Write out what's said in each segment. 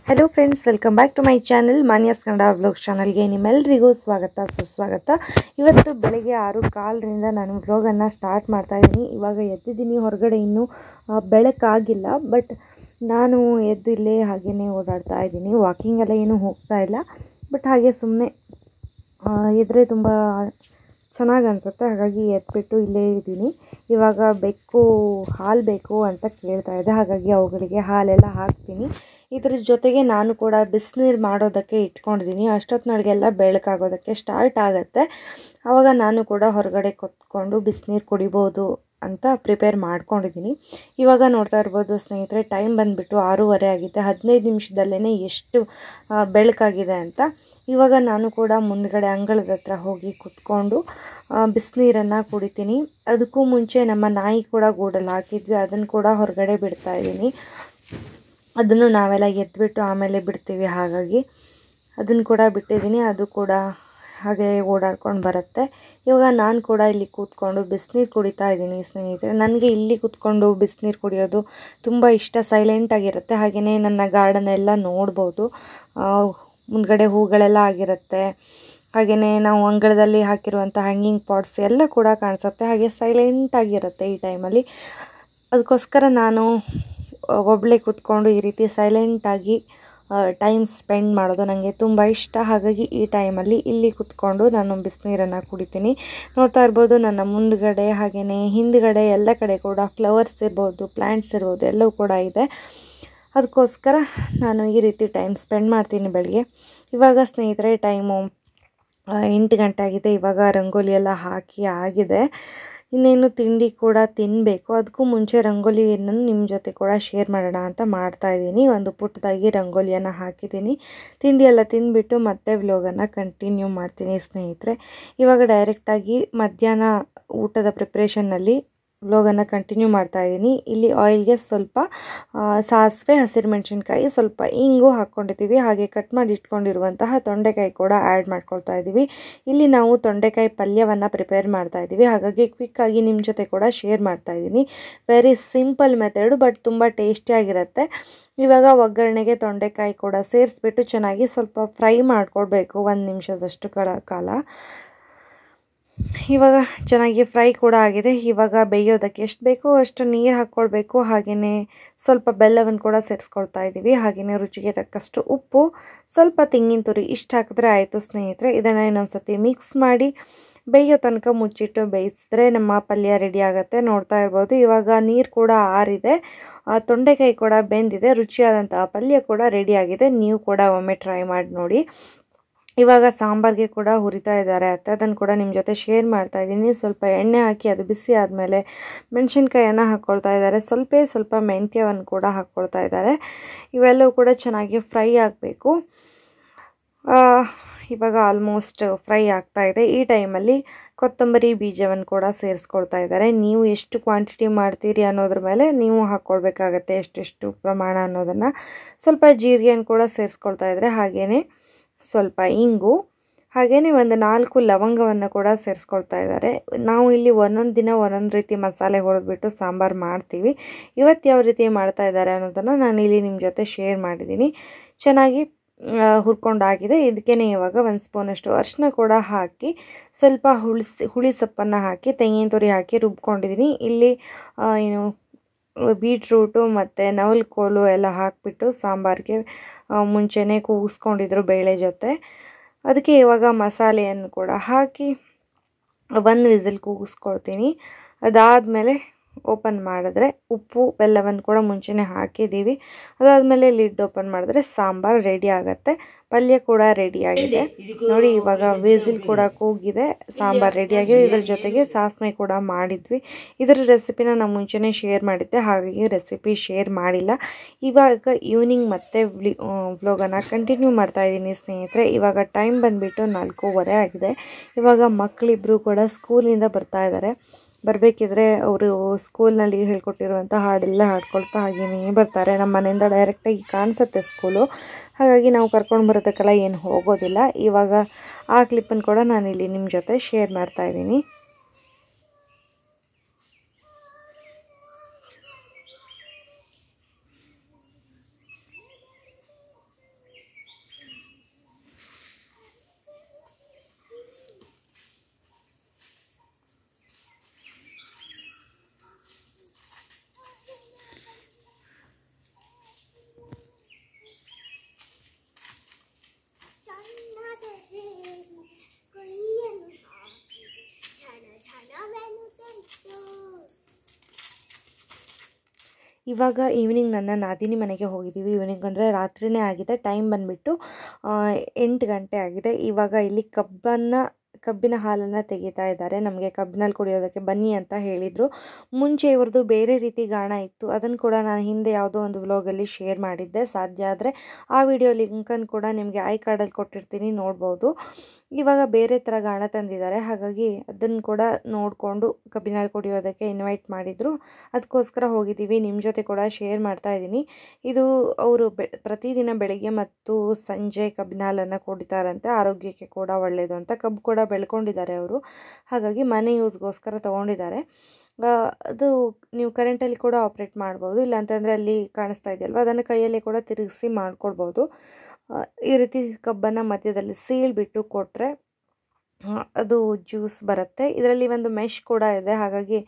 hello friends welcome back to my channel Manya's Kannada vlog ಚಾನಲ್ಗೆ ನಿಮ್ಮೆಲ್ಲರಿಗೂ ಸ್ವಾಗತ ಸುಸ್ವಾಗತ ಇವತ್ತು ಬೆಳಗ್ಗೆ ಆರು ಕಾಲರಿಂದ ನಾನು ವ್ಲಾಗನ್ನು ಸ್ಟಾರ್ಟ್ ಮಾಡ್ತಾ ಇದ್ದೀನಿ ಇವಾಗ ಎದ್ದಿದ್ದೀನಿ ಹೊರಗಡೆ ಇನ್ನೂ ಆ, ಬೆಳಕಾಗಿಲ್ಲ ಬಟ್ ನಾನು ಎದ್ದು ಇಲ್ಲೇ ಹಾಗೇ ಓಡಾಡ್ತಾ ಇದ್ದೀನಿ ವಾಕಿಂಗ್ ಎಲ್ಲ ಏನೂ ಹೋಗ್ತಾ ಇಲ್ಲ ಬಟ್ ಹಾಗೆ ಸುಮ್ಮನೆ ಇದ್ರೆ ತುಂಬ ಚೆನ್ನಾಗಿ ಅನಿಸುತ್ತೆ ಹಾಗಾಗಿ ಎದ್ಬಿಟ್ಟು ಇಲ್ಲೇ ಇದ್ದೀನಿ ಇವಾಗ ಬೆಕ್ಕು ಹಾಲು ಬೇಕು ಅಂತ ಕೇಳ್ತಾ ಇದೆ ಹಾಗಾಗಿ ಅವುಗಳಿಗೆ ಹಾಲೆಲ್ಲ ಹಾಕ್ತೀನಿ ಇದ್ರ ಜೊತೆಗೆ ನಾನು ಕೂಡ ಬಿಸಿನೀರು ಮಾಡೋದಕ್ಕೆ ಇಟ್ಕೊಂಡಿದ್ದೀನಿ ಅಷ್ಟೊತ್ತಿನೊಳಗೆಲ್ಲ ಬೆಳಕಾಗೋದಕ್ಕೆ ಸ್ಟಾರ್ಟ್ ಆಗುತ್ತೆ ಆವಾಗ ನಾನು ಕೂಡ ಹೊರಗಡೆ ಕೊತ್ಕೊಂಡು ಬಿಸಿನೀರು ಕುಡಿಬೋದು ಅಂತ ಪ್ರಿಪೇರ್ ಮಾಡ್ಕೊಂಡಿದ್ದೀನಿ ಇವಾಗ ನೋಡ್ತಾ ಇರ್ಬೋದು ಸ್ನೇಹಿತರೆ ಟೈಮ್ ಬಂದುಬಿಟ್ಟು ಆರೂವರೆ ಆಗಿದೆ ಹದಿನೈದು ನಿಮಿಷದಲ್ಲೇ ಎಷ್ಟು ಆ, ಬೆಳಕಾಗಿದೆ ಅಂತ ಇವಾಗ ನಾನು ಕೂಡ ಮುಂದ್ಗಡೆ ಅಂಗಳದ ಹತ್ರ ಹೋಗಿ ಕುತ್ಕೊಂಡು ಬಿಸಿನೀರನ್ನು ಕುಡಿತೀನಿ ಅದಕ್ಕೂ ಮುಂಚೆ ನಮ್ಮ ನಾಯಿ ಕೂಡ ಗೂಡಲ್ಲಿ ಹಾಕಿದ್ವಿ ಅದನ್ನು ಕೂಡ ಹೊರಗಡೆ ಬಿಡ್ತಾ ಇದ್ದೀನಿ ಅದನ್ನು ನಾವೆಲ್ಲ ಎದ್ಬಿಟ್ಟು ಆಮೇಲೆ ಬಿಡ್ತೀವಿ ಹಾಗಾಗಿ ಅದನ್ನು ಕೂಡ ಬಿಟ್ಟಿದ್ದೀನಿ ಅದು ಕೂಡ ಹಾಗೆ ಓಡಾಡ್ಕೊಂಡು ಬರುತ್ತೆ ಇವಾಗ ನಾನು ಕೂಡ ಇಲ್ಲಿ ಕೂತ್ಕೊಂಡು ಬಿಸಿನೀರು ಕುಡಿತಾ ಇದ್ದೀನಿ ಸ್ನೇಹಿತರೆ ನನಗೆ ಇಲ್ಲಿ ಕೂತ್ಕೊಂಡು ಬಿಸಿನೀರು ಕುಡಿಯೋದು ತುಂಬ ಇಷ್ಟ ಸೈಲೆಂಟಾಗಿರುತ್ತೆ ಹಾಗೆಯೇ ನನ್ನ ಗಾರ್ಡನ್ ಎಲ್ಲ ನೋಡ್ಬೋದು ಆ, ಮುಂದ್ಗಡೆ ಹೂಗಳೆಲ್ಲ ಆಗಿರುತ್ತೆ ಹಾಗೆಯೇ ನಾವು ಅಂಗಳದಲ್ಲಿ ಹಾಕಿರುವಂಥ ಹ್ಯಾಂಗಿಂಗ್ ಪಾಟ್ಸ್ ಎಲ್ಲ ಕೂಡ ಕಾಣಿಸುತ್ತೆ ಹಾಗೆ ಸೈಲೆಂಟಾಗಿರುತ್ತೆ ಈ ಟೈಮಲ್ಲಿ ಅದಕ್ಕೋಸ್ಕರ ನಾನು ಒಬ್ಬಳೇ ಕೂತ್ಕೊಂಡು ಈ ರೀತಿ ಸೈಲೆಂಟಾಗಿ ಟೈಮ್ ಸ್ಪೆಂಡ್ ಮಾಡೋದು ನನಗೆ ತುಂಬ ಇಷ್ಟ ಹಾಗಾಗಿ ಈ ಟೈಮಲ್ಲಿ ಇಲ್ಲಿ ಕೂತ್ಕೊಂಡು ನಾನು ಬಿಸಿನೀರನ್ನು ಕುಡಿತೀನಿ ನೋಡ್ತಾ ಇರ್ಬೋದು ನನ್ನ ಮುಂದ್ಗಡೆ ಹಾಗೆಯೇ ಹಿಂದ್ಗಡೆ ಎಲ್ಲ ಕಡೆ ಕೂಡ ಫ್ಲವರ್ಸ್ ಇರ್ಬೋದು ಪ್ಲ್ಯಾಂಟ್ಸ್ ಇರ್ಬೋದು ಎಲ್ಲವೂ ಕೂಡ ಇದೆ ಅದಕ್ಕೋಸ್ಕರ ನಾನು ಈ ರೀತಿ ಟೈಮ್ ಸ್ಪೆಂಡ್ ಮಾಡ್ತೀನಿ ಬೆಳಗ್ಗೆ ಇವಾಗ ಸ್ನೇಹಿತರೆ ಟೈಮು ಆ, ಎಂಟು ಗಂಟೆ ಆಗಿದೆ ಇವಾಗ ರಂಗೋಲಿ ಎಲ್ಲ ಹಾಕಿ ಆಗಿದೆ ಇನ್ನೇನು ತಿಂಡಿ ಕೂಡ ತಿನ್ನಬೇಕು ಅದಕ್ಕೂ ಮುಂಚೆ ರಂಗೋಲಿಯನ್ನು ನಿಮ್ಮ ಜೊತೆ ಕೂಡ ಶೇರ್ ಮಾಡೋಣ ಅಂತ ಮಾಡ್ತಾ ಇದ್ದೀನಿ ಒಂದು ಪುಟ್ಟದಾಗಿ ರಂಗೋಲಿಯನ್ನು ಹಾಕಿದ್ದೀನಿ ತಿಂಡಿ ಎಲ್ಲ ತಿಂದುಬಿಟ್ಟು ಮತ್ತೆ ವ್ಲೋಗನ್ನು ಕಂಟಿನ್ಯೂ ಮಾಡ್ತೀನಿ ಸ್ನೇಹಿತರೆ ಇವಾಗ ಡೈರೆಕ್ಟಾಗಿ ಮಧ್ಯಾಹ್ನ ಊಟದ ಪ್ರಿಪ್ರೇಷನ್ನಲ್ಲಿ ವ್ಲೋಗನ್ನು ಕಂಟಿನ್ಯೂ ಮಾಡ್ತಾ ಇದ್ದೀನಿ ಇಲ್ಲಿ ಆಯಿಲ್ಗೆ ಸ್ವಲ್ಪ ಆ, ಸಾಸಿವೆ ಹಸಿರು ಮೆಣಸಿನ್ಕಾಯಿ ಸ್ವಲ್ಪ ಇಂಗು ಹಾಕ್ಕೊಂಡಿದ್ದೀವಿ ಹಾಗೆ ಕಟ್ ಮಾಡಿ ಇಟ್ಕೊಂಡಿರುವಂತಹ ತೊಂಡೆಕಾಯಿ ಕೂಡ ಆ್ಯಡ್ ಮಾಡ್ಕೊಳ್ತಾ ಇದ್ದೀವಿ ಇಲ್ಲಿ ನಾವು ತೊಂಡೆಕಾಯಿ ಪಲ್ಯವನ್ನು ಪ್ರಿಪೇರ್ ಮಾಡ್ತಾ ಇದ್ದೀವಿ ಹಾಗಾಗಿ ಕ್ವಿಕ್ಕಾಗಿ ನಿಮ್ಮ ಜೊತೆ ಕೂಡ ಶೇರ್ ಮಾಡ್ತಾ ಇದ್ದೀನಿ ವೆರಿ ಸಿಂಪಲ್ ಮೆಥಡು ಬಟ್ ತುಂಬ ಟೇಸ್ಟಿಯಾಗಿರುತ್ತೆ ಇವಾಗ ಒಗ್ಗರಣೆಗೆ ತೊಂಡೆಕಾಯಿ ಕೂಡ ಸೇರಿಸ್ಬಿಟ್ಟು ಚೆನ್ನಾಗಿ ಸ್ವಲ್ಪ ಫ್ರೈ ಮಾಡ್ಕೊಳ್ಬೇಕು ಒಂದು ನಿಮಿಷದಷ್ಟು ಕಳ ಕಾಲ ಇವಾಗ ಚೆನ್ನಾಗಿ ಫ್ರೈ ಕೂಡ ಆಗಿದೆ ಇವಾಗ ಬೇಯೋದಕ್ಕೆ ಎಷ್ಟು ಬೇಕೋ ಅಷ್ಟು ನೀರು ಹಾಕ್ಕೊಳ್ಬೇಕು ಹಾಗೆಯೇ ಸ್ವಲ್ಪ ಬೆಲ್ಲವನ್ನು ಕೂಡ ಸೇರಿಸ್ಕೊಳ್ತಾ ಇದ್ದೀವಿ ಹಾಗೆಯೇ ರುಚಿಗೆ ತಕ್ಕಷ್ಟು ಉಪ್ಪು ಸ್ವಲ್ಪ ತೆಂಗಿನ ತುರಿ ಇಷ್ಟು ಹಾಕಿದ್ರೆ ಆಯಿತು ಸ್ನೇಹಿತರೆ ಇದನ್ನು ಇನ್ನೊಂದು ಸತಿ ಮಿಕ್ಸ್ ಮಾಡಿ ಬೇಯೋ ತನಕ ಮುಚ್ಚಿಟ್ಟು ಬೇಯಿಸಿದ್ರೆ ನಮ್ಮ ಪಲ್ಯ ರೆಡಿ ಆಗುತ್ತೆ ನೋಡ್ತಾ ಇರ್ಬೋದು ಇವಾಗ ನೀರು ಕೂಡ ಆರಿದೆ ಆ, ತೊಂಡೆಕಾಯಿ ಕೂಡ ಬೆಂದಿದೆ ರುಚಿಯಾದಂತಹ ಪಲ್ಯ ಕೂಡ ರೆಡಿ ಆಗಿದೆ ನೀವು ಕೂಡ ಒಮ್ಮೆ ಟ್ರೈ ಮಾಡಿ ನೋಡಿ ಇವಾಗ ಸಾಂಬಾರಿಗೆ ಕೂಡ ಹುರಿತಾ ಇದ್ದಾರೆ ಅತ್ತೆ ಅದನ್ನು ಕೂಡ ನಿಮ್ಮ ಜೊತೆ ಶೇರ್ ಮಾಡ್ತಾ ಇದ್ದೀನಿ ಸ್ವಲ್ಪ ಎಣ್ಣೆ ಹಾಕಿ ಅದು ಬಿಸಿ ಆದಮೇಲೆ ಮೆಣಸಿನ್ಕಾಯನ್ನು ಹಾಕ್ಕೊಳ್ತಾ ಇದ್ದಾರೆ ಸ್ವಲ್ಪ ಸ್ವಲ್ಪ ಮೆಂತ್ಯವನ್ನು ಕೂಡ ಹಾಕ್ಕೊಳ್ತಾ ಇದ್ದಾರೆ ಇವೆಲ್ಲವೂ ಕೂಡ ಚೆನ್ನಾಗಿ ಫ್ರೈ ಆಗಬೇಕು ಇವಾಗ ಆಲ್ಮೋಸ್ಟ್ ಫ್ರೈ ಆಗ್ತಾ ಇದೆ ಈ ಟೈಮಲ್ಲಿ ಕೊತ್ತಂಬರಿ ಬೀಜವನ್ನು ಕೂಡ ಸೇರಿಸ್ಕೊಳ್ತಾ ಇದ್ದಾರೆ ನೀವು ಎಷ್ಟು ಕ್ವಾಂಟಿಟಿ ಮಾಡ್ತೀರಿ ಅನ್ನೋದ್ರ ಮೇಲೆ ನೀವು ಹಾಕ್ಕೊಳ್ಬೇಕಾಗತ್ತೆ ಎಷ್ಟೆಷ್ಟು ಪ್ರಮಾಣ ಅನ್ನೋದನ್ನು ಸ್ವಲ್ಪ ಜೀರಿಗೆಯನ್ನು ಕೂಡ ಸೇರಿಸ್ಕೊಳ್ತಾ ಇದ್ದಾರೆ ಹಾಗೆಯೇ ಸ್ವಲ್ಪ ಇಂಗು ಹಾಗೆಯೇ ಒಂದು ನಾಲ್ಕು ಲವಂಗವನ್ನು ಕೂಡ ಸೇರಿಸ್ಕೊಳ್ತಾ ಇದ್ದಾರೆ ನಾವು ಇಲ್ಲಿ ಒಂದೊಂದು ದಿನ ಒಂದೊಂದು ರೀತಿ ಮಸಾಲೆ ಹೊಡೆದ್ಬಿಟ್ಟು ಸಾಂಬಾರು ಮಾಡ್ತೀವಿ ಇವತ್ತು ಯಾವ ರೀತಿ ಮಾಡ್ತಾ ಇದ್ದಾರೆ ಅನ್ನೋದನ್ನು ನಾನು ಇಲ್ಲಿ ನಿಮ್ಮ ಜೊತೆ ಶೇರ್ ಮಾಡಿದ್ದೀನಿ ಚೆನ್ನಾಗಿ ಆ, ಹುರ್ಕೊಂಡಾಗಿದೆ ಇದಕ್ಕೇ ಇವಾಗ ಒಂದು ಸ್ಪೂನಷ್ಟು ಅರಿಶಿನ ಕೂಡ ಹಾಕಿ ಸ್ವಲ್ಪ ಹುಳಿಸಿ ಹುಳಿ ಸೊಪ್ಪನ್ನು ಹಾಕಿ ತೆಂಗಿನ ತುರಿ ಹಾಕಿ ರುಬ್ಕೊಂಡಿದ್ದೀನಿ ಇಲ್ಲಿ ಆ, ಏನು ಬೀಟ್ರೂಟು ಮತ್ತು ನವಲ್ಕೋಲು ಎಲ್ಲ ಹಾಕಿಬಿಟ್ಟು ಸಾಂಬಾರಿಗೆ ಆ, ಮುಂಚೆನೇ ಕೂಗಿಸ್ಕೊಂಡಿದ್ರು ಬೇಳೆ ಜೊತೆ ಅದಕ್ಕೆ ಇವಾಗ ಮಸಾಲೆಯನ್ನು ಕೂಡ ಹಾಕಿ ಒಂದು ವಿಸಿಲ್ ಕೂಗಿಸ್ಕೊಳ್ತೀನಿ ಅದಾದಮೇಲೆ ಓಪನ್ ಮಾಡಿದ್ರೆ ಉಪ್ಪು ಬೆಲ್ಲವನ್ನು ಕೂಡ ಮುಂಚೆನೇ ಹಾಕಿದ್ದೀವಿ ಅದಾದಮೇಲೆ ಲಿಡ್ ಓಪನ್ ಮಾಡಿದ್ರೆ ಸಾಂಬಾರು ರೆಡಿ ಆಗುತ್ತೆ ಪಲ್ಯ ಕೂಡ ರೆಡಿ ಆಗಿದೆ ನೋಡಿ ಇವಾಗ ವಿಸಿಲ್ ಕೂಡ ಕೂಗಿದೆ ಸಾಂಬಾರು ರೆಡಿ ಆಗಿದೆ ಇದ್ರ ಜೊತೆಗೆ ಸಾಸನೆ ಕೂಡ ಮಾಡಿದ್ವಿ ಇದರ ರೆಸಿಪಿನ ನಾನು ಮುಂಚೆನೇ ಶೇರ್ ಮಾಡಿದ್ದೆ ಹಾಗಾಗಿ ರೆಸಿಪಿ ಶೇರ್ ಮಾಡಿಲ್ಲ ಇವಾಗ ಈವ್ನಿಂಗ್ ಮತ್ತೆ ವ್ಲಿ ವ್ಲೋಗನ್ನು ಕಂಟಿನ್ಯೂ ಮಾಡ್ತಾ ಇದ್ದೀನಿ ಸ್ನೇಹಿತರೆ ಇವಾಗ ಟೈಮ್ ಬಂದುಬಿಟ್ಟು ನಾಲ್ಕೂವರೆ ಆಗಿದೆ ಇವಾಗ ಮಕ್ಕಳಿಬ್ಬರು ಕೂಡ ಸ್ಕೂಲಿಂದ ಬರ್ತಾ ಇದ್ದಾರೆ ಬರಬೇಕಿದ್ರೆ ಅವರು ಸ್ಕೂಲ್ನಲ್ಲಿ ಹೇಳ್ಕೊಟ್ಟಿರುವಂಥ ಹಾಡೆಲ್ಲ ಹಾಡ್ಕೊಳ್ತಾ ಹಾಗೆಯೇ ಬರ್ತಾರೆ ನಮ್ಮ ಮನೆಯಿಂದ ಡೈರೆಕ್ಟಾಗಿ ಕಾಣಿಸುತ್ತೆ ಸ್ಕೂಲು ಹಾಗಾಗಿ ನಾವು ಕರ್ಕೊಂಡು ಬರೋದಕ್ಕೆಲ್ಲ ಏನು ಹೋಗೋದಿಲ್ಲ ಇವಾಗ ಆ ಕ್ಲಿಪ್ಪನ್ನು ಕೂಡ ನಾನು ಇಲ್ಲಿ ನಿಮ್ಮ ಜೊತೆ ಶೇರ್ ಮಾಡ್ತಾ ಇದ್ದೀನಿ ಇವಾಗ ಈವ್ನಿಂಗ್ ನನ್ನ ನಾದಿನಿ ಮನೆಗೆ ಹೋಗಿದ್ದೀವಿ ಈವ್ನಿಂಗ್ ಅಂದರೆ ರಾತ್ರಿನೇ ಆಗಿದೆ ಟೈಮ್ ಬಂದುಬಿಟ್ಟು ಎಂಟು ಗಂಟೆ ಆಗಿದೆ ಇವಾಗ ಇಲ್ಲಿ ಕಬ್ಬನ್ನು ಕಬ್ಬಿನ ಹಾಲನ್ನು ತೆಗಿತಾ ಇದ್ದಾರೆ ನಮಗೆ ಕಬ್ಬಿನಲ್ಲಿ ಕುಡಿಯೋದಕ್ಕೆ ಬನ್ನಿ ಅಂತ ಹೇಳಿದರು ಮುಂಚೆ ಇವ್ರದ್ದು ಬೇರೆ ರೀತಿ ಗಾಣ ಇತ್ತು ಅದನ್ನು ಕೂಡ ನಾನು ಹಿಂದೆ ಯಾವುದೋ ಒಂದು ವ್ಲಾಗಲ್ಲಿ ಶೇರ್ ಮಾಡಿದ್ದೆ ಸಾಧ್ಯ ಆದರೆ ಆ ವಿಡಿಯೋ ಲಿಂಕನ್ನು ಕೂಡ ನಿಮಗೆ ಐ ಕಾರ್ಡಲ್ಲಿ ಕೊಟ್ಟಿರ್ತೀನಿ ನೋಡ್ಬೋದು ಇವಾಗ ಬೇರೆ ಥರ ಗಾಣ ತಂದಿದ್ದಾರೆ ಹಾಗಾಗಿ ಅದನ್ನು ಕೂಡ ನೋಡಿಕೊಂಡು ಕಬ್ಬಿನಲ್ಲಿ ಕುಡಿಯೋದಕ್ಕೆ ಇನ್ವೈಟ್ ಮಾಡಿದರು ಅದಕ್ಕೋಸ್ಕರ ಹೋಗಿದ್ದೀವಿ ನಿಮ್ಮ ಜೊತೆ ಕೂಡ ಶೇರ್ ಮಾಡ್ತಾ ಇದ್ದೀನಿ ಇದು ಅವರು ಬೆ ಪ್ರತಿದಿನ ಬೆಳಿಗ್ಗೆ ಮತ್ತು ಸಂಜೆ ಕಬ್ಬಿನ ಹಾಲನ್ನು ಕುಡಿತಾರಂತೆ ಆರೋಗ್ಯಕ್ಕೆ ಕೂಡ ಒಳ್ಳೆಯದು ಅಂತ ಕಬ್ಬು ಕೂಡ ಬೆಳ್ಕೊಂಡಿದ್ದಾರೆ ಅವರು ಹಾಗಾಗಿ ಮನೆ ಯೂಸ್ಗೋಸ್ಕರ ತೊಗೊಂಡಿದ್ದಾರೆ ಅದು ನೀವು ಕರೆಂಟಲ್ಲಿ ಕೂಡ ಆಪ್ರೇಟ್ ಮಾಡ್ಬೋದು ಇಲ್ಲಾಂತಂದರೆ ಅಲ್ಲಿ ಕಾಣಿಸ್ತಾ ಇದೆಯಲ್ವ ಅದನ್ನು ಕೈಯಲ್ಲಿ ಕೂಡ ತಿರುಗಿಸಿ ಮಾಡ್ಕೊಳ್ಬೋದು ಈ ರೀತಿ ಕಬ್ಬನ್ನು ಮಧ್ಯದಲ್ಲಿ ಸೀಳ್ಬಿಟ್ಟು ಕೊಟ್ಟರೆ ಅದು ಜ್ಯೂಸ್ ಬರುತ್ತೆ ಇದರಲ್ಲಿ ಒಂದು ಮೆಶ್ ಕೂಡ ಇದೆ ಹಾಗಾಗಿ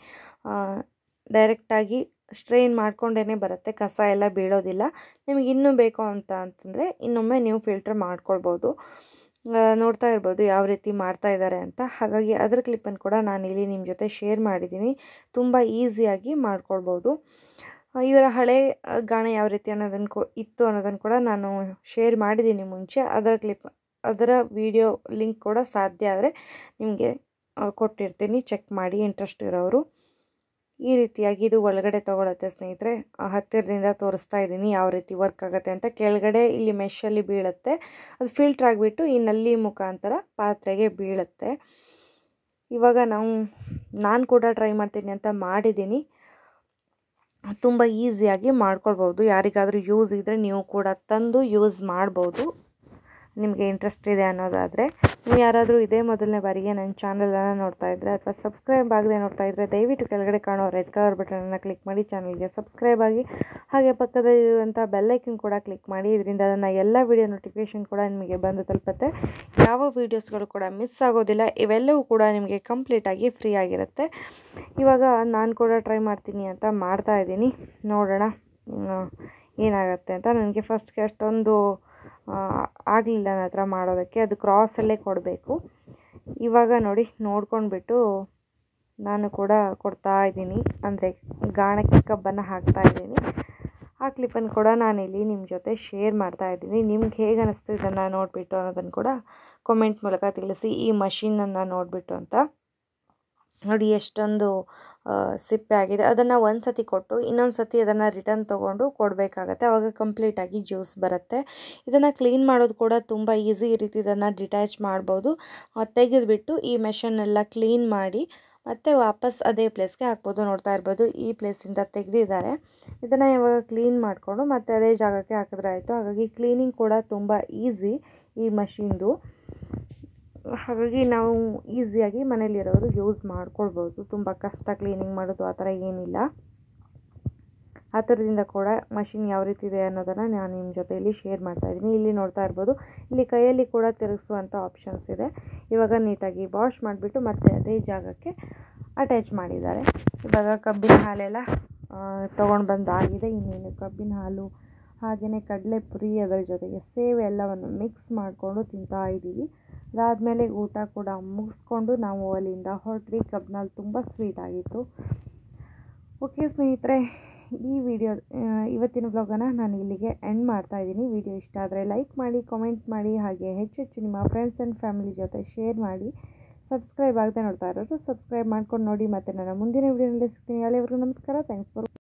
ಡೈರೆಕ್ಟಾಗಿ ಸ್ಟ್ರೈನ್ ಮಾಡ್ಕೊಂಡೇ ಬರುತ್ತೆ ಕಸ ಎಲ್ಲ ಬೀಳೋದಿಲ್ಲ ನಿಮಗೆ ಇನ್ನೂ ಬೇಕು ಅಂತ ಅಂತಂದರೆ ಇನ್ನೊಮ್ಮೆ ನೀವು ಫಿಲ್ಟರ್ ಮಾಡ್ಕೊಳ್ಬೋದು ನೋಡ್ತಾ ಇರ್ಬೋದು ಯಾವ ರೀತಿ ಮಾಡ್ತಾ ಇದ್ದಾರೆ ಅಂತ ಹಾಗಾಗಿ ಅದರ ಕ್ಲಿಪ್ಪನ್ನು ಕೂಡ ನಾನು ಇಲ್ಲಿ ನಿಮ್ಮ ಜೊತೆ ಶೇರ್ ಮಾಡಿದ್ದೀನಿ ತುಂಬ ಈಸಿಯಾಗಿ ಮಾಡ್ಕೊಳ್ಬೋದು ಇವರ ಹಳೆ ಗಾಣ ಯಾವ ರೀತಿ ಅನ್ನೋದನ್ನು ಕೊ ಇತ್ತು ಅನ್ನೋದನ್ನು ಕೂಡ ನಾನು ಶೇರ್ ಮಾಡಿದ್ದೀನಿ ಮುಂಚೆ ಅದರ ಕ್ಲಿಪ್ ಅದರ ವಿಡಿಯೋ ಲಿಂಕ್ ಕೂಡ ಸಾಧ್ಯ ಆದರೆ ನಿಮಗೆ ಕೊಟ್ಟಿರ್ತೀನಿ ಚೆಕ್ ಮಾಡಿ ಇಂಟ್ರೆಸ್ಟ್ ಇರೋರು ಈ ರೀತಿಯಾಗಿ ಇದು ಒಳಗಡೆ ತೊಗೊಳತ್ತೆ ಸ್ನೇಹಿತರೆ ಹತ್ತಿರದಿಂದ ತೋರಿಸ್ತಾ ಇದ್ದೀನಿ ಯಾವ ರೀತಿ ವರ್ಕ್ ಆಗುತ್ತೆ ಅಂತ ಕೆಳಗಡೆ ಇಲ್ಲಿ ಮೆಷಲ್ಲಿ ಬೀಳುತ್ತೆ ಅದು ಫಿಲ್ಟ್ರ್ ಆಗಿಬಿಟ್ಟು ಈ ನಲ್ಲಿ ಮುಖಾಂತರ ಪಾತ್ರೆಗೆ ಬೀಳುತ್ತೆ ಇವಾಗ ನಾವು ನಾನು ಕೂಡ ಟ್ರೈ ಮಾಡ್ತೀನಿ ಅಂತ ಮಾಡಿದ್ದೀನಿ ತುಂಬ ಈಸಿಯಾಗಿ ಮಾಡ್ಕೊಳ್ಬೋದು ಯಾರಿಗಾದರೂ ಯೂಸ್ ಇದ್ದರೆ ನೀವು ಕೂಡ ತಂದು ಯೂಸ್ ಮಾಡ್ಬೋದು ನಿಮಗೆ ಇಂಟ್ರೆಸ್ಟ್ ಇದೆ ಅನ್ನೋದಾದರೆ ನೀವು ಯಾರಾದರೂ ಇದೇ ಮೊದಲನೇ ಬಾರಿಗೆ ನನ್ನ ಚಾನಲನ್ನು ನೋಡ್ತಾ ಇದ್ದರೆ ಅಥವಾ ಸಬ್ಸ್ಕ್ರೈಬ್ ಆಗದೆ ನೋಡ್ತಾ ಇದ್ದರೆ ದಯವಿಟ್ಟು ಕೆಳಗಡೆ ಕಾಣೋ ರೆಡ್ ಕಲರ್ ಬಟನನ್ನು ಕ್ಲಿಕ್ ಮಾಡಿ ಚಾನಲ್ಗೆ ಸಬ್ಸ್ಕ್ರೈಬ್ ಆಗಿ ಹಾಗೆ ಪಕ್ಕದಲ್ಲಿರುವಂಥ ಬೆಲ್ಲೈಕನ್ ಕೂಡ ಕ್ಲಿಕ್ ಮಾಡಿ ಇದರಿಂದ ನನ್ನ ಎಲ್ಲ ವಿಡಿಯೋ ನೋಟಿಫಿಕೇಷನ್ ಕೂಡ ನಿಮಗೆ ಬಂದು ತಲುಪುತ್ತೆ ಯಾವ ವೀಡಿಯೋಸ್ಗಳು ಕೂಡ ಮಿಸ್ ಆಗೋದಿಲ್ಲ ಇವೆಲ್ಲವೂ ಕೂಡ ನಿಮಗೆ ಕಂಪ್ಲೀಟಾಗಿ ಫ್ರೀ ಆಗಿರುತ್ತೆ ಇವಾಗ ನಾನು ಕೂಡ ಟ್ರೈ ಮಾಡ್ತೀನಿ ಅಂತ ಮಾಡ್ತಾ ಇದ್ದೀನಿ ನೋಡೋಣ ಏನಾಗುತ್ತೆ ಅಂತ ನನಗೆ ಫಸ್ಟ್ಗೆ ಅಷ್ಟೊಂದು ಆಗಲಿಲ್ಲ ನನ್ನ ಹತ್ರ ಮಾಡೋದಕ್ಕೆ ಅದು ಕ್ರಾಸಲ್ಲೇ ಕೊಡಬೇಕು ಇವಾಗ ನೋಡಿ ನೋಡ್ಕೊಂಡ್ಬಿಟ್ಟು ನಾನು ಕೂಡ ಕೊಡ್ತಾ ಇದ್ದೀನಿ ಅಂದರೆ ಗಾಣಕ್ಕೆ ಕಬ್ಬನ್ನು ಹಾಕ್ತಾ ಇದ್ದೀನಿ ಆ ಕ್ಲಿಪ್ಪನ್ನು ಕೂಡ ನಾನಿಲ್ಲಿ ನಿಮ್ಮ ಜೊತೆ ಶೇರ್ ಮಾಡ್ತಾ ಇದ್ದೀನಿ ನಿಮ್ಗೆ ಹೇಗೆ ಅನ್ನಿಸ್ತು ಇದನ್ನು ನೋಡಿಬಿಟ್ಟು ಅನ್ನೋದನ್ನು ಕೂಡ ಕಾಮೆಂಟ್ ಮೂಲಕ ತಿಳಿಸಿ ಈ ಮಷೀನನ್ನು ನೋಡಿಬಿಟ್ಟು ಅಂತ ನೋಡಿ ಎಷ್ಟೊಂದು ಸಿಪ್ಪೆ ಆಗಿದೆ ಅದನ್ನು ಒಂದು ಸತಿ ಕೊಟ್ಟು ಇನ್ನೊಂದು ಸತಿ ಅದನ್ನು ರಿಟರ್ನ್ ತೊಗೊಂಡು ಕೊಡಬೇಕಾಗತ್ತೆ ಆವಾಗ ಕಂಪ್ಲೀಟಾಗಿ ಜ್ಯೂಸ್ ಬರುತ್ತೆ ಇದನ್ನು ಕ್ಲೀನ್ ಮಾಡೋದು ಕೂಡ ತುಂಬ ಈಸಿ ಈ ರೀತಿ ಇದನ್ನು ಡಿಟ್ಯಾಚ್ ಮಾಡ್ಬೋದು ತೆಗೆದುಬಿಟ್ಟು ಈ ಮೆಷನ್ನೆಲ್ಲ ಕ್ಲೀನ್ ಮಾಡಿ ಮತ್ತು ವಾಪಸ್ ಅದೇ ಪ್ಲೇಸ್ಗೆ ಹಾಕ್ಬೋದು ನೋಡ್ತಾ ಇರ್ಬೋದು ಈ ಪ್ಲೇಸಿಂದ ತೆಗೆದಿದ್ದಾರೆ ಇದನ್ನು ಇವಾಗ ಕ್ಲೀನ್ ಮಾಡಿಕೊಂಡು ಮತ್ತೆ ಅದೇ ಜಾಗಕ್ಕೆ ಹಾಕಿದ್ರೆ ಆಯಿತು ಹಾಗಾಗಿ ಕ್ಲೀನಿಂಗ್ ಕೂಡ ತುಂಬ ಈಸಿ ಈ ಮಷೀನ್ದು ಹಾಗಾಗಿ ನಾವು ಈಸಿಯಾಗಿ ಮನೇಲಿರೋರು ಯೂಸ್ ಮಾಡ್ಕೊಳ್ಬೋದು ತುಂಬ ಕಷ್ಟ ಕ್ಲೀನಿಂಗ್ ಮಾಡೋದು ಆ ಥರ ಏನಿಲ್ಲ ಆ ಥರದಿಂದ ಕೂಡ ಮಷಿನ್ ಯಾವ ರೀತಿ ಇದೆ ಅನ್ನೋದನ್ನು ನಾನು ನಿಮ್ಮ ಜೊತೆಯಲ್ಲಿ ಶೇರ್ ಮಾಡ್ತಾ ಇದ್ದೀನಿ ಇಲ್ಲಿ ನೋಡ್ತಾ ಇರ್ಬೋದು ಇಲ್ಲಿ ಕೈಯಲ್ಲಿ ಕೂಡ ತಿರುಗಿಸುವಂಥ ಆಪ್ಷನ್ಸ್ ಇದೆ ಇವಾಗ ನೀಟಾಗಿ ವಾಶ್ ಮಾಡಿಬಿಟ್ಟು ಮತ್ತೆ ಅದೇ ಜಾಗಕ್ಕೆ ಅಟ್ಯಾಚ್ ಮಾಡಿದ್ದಾರೆ ಇವಾಗ ಕಬ್ಬಿನ ಹಾಲೆಲ್ಲ ತೊಗೊಂಡು ಬಂದಾಗಿದೆ ಇನ್ನೇನು ಕಬ್ಬಿನ ಹಾಲು ಹಾಗೆಯೇ ಕಡಲೆಪುರಿ ಅದರ ಜೊತೆಗೆ ಸೇವೆ ಎಲ್ಲವನ್ನು ಮಿಕ್ಸ್ ಮಾಡಿಕೊಂಡು ತಿಂತಾ ಇದ್ದೀವಿ ಅದಾದಮೇಲೆ ಊಟ ಕೂಡ ಮುಗಿಸ್ಕೊಂಡು ನಾವು ಅಲ್ಲಿಂದ ಹೊರಟ್ವಿ ಕಬ್ಬಿನಲ್ಲಿ ತುಂಬ ಸ್ವೀಟ್ ಆಗಿತ್ತು ಓಕೆ ಸ್ನೇಹಿತರೆ ಈ ವಿಡಿಯೋ ಇವತ್ತಿನ ಬ್ಲಾಗನ್ನು ನಾನು ಇಲ್ಲಿಗೆ ಎಂಡ್ ಮಾಡ್ತಾ ಇದ್ದೀನಿ ವಿಡಿಯೋ ಇಷ್ಟ ಆದರೆ ಲೈಕ್ ಮಾಡಿ ಕಾಮೆಂಟ್ ಮಾಡಿ ಹಾಗೆ ಹೆಚ್ಚು ಹೆಚ್ಚು ನಿಮ್ಮ ಫ್ರೆಂಡ್ಸ್ ಆ್ಯಂಡ್ ಫ್ಯಾಮಿಲಿ ಜೊತೆ ಶೇರ್ ಮಾಡಿ ಸಬ್ಸ್ಕ್ರೈಬ್ ಆಗದೆ ನೋಡ್ತಾ ಇರೋರು ಸಬ್ಸ್ಕ್ರೈಬ್ ಮಾಡ್ಕೊಂಡು ನೋಡಿ ಮತ್ತು ನನ್ನ ಮುಂದಿನ ವಿಡಿಯೋನಲ್ಲಿ ಸಿಗ್ತೀನಿ ಅಲ್ಲಿವರೆಗೂ ನಮಸ್ಕಾರ ಥ್ಯಾಂಕ್ಸ್ ಫಾರ್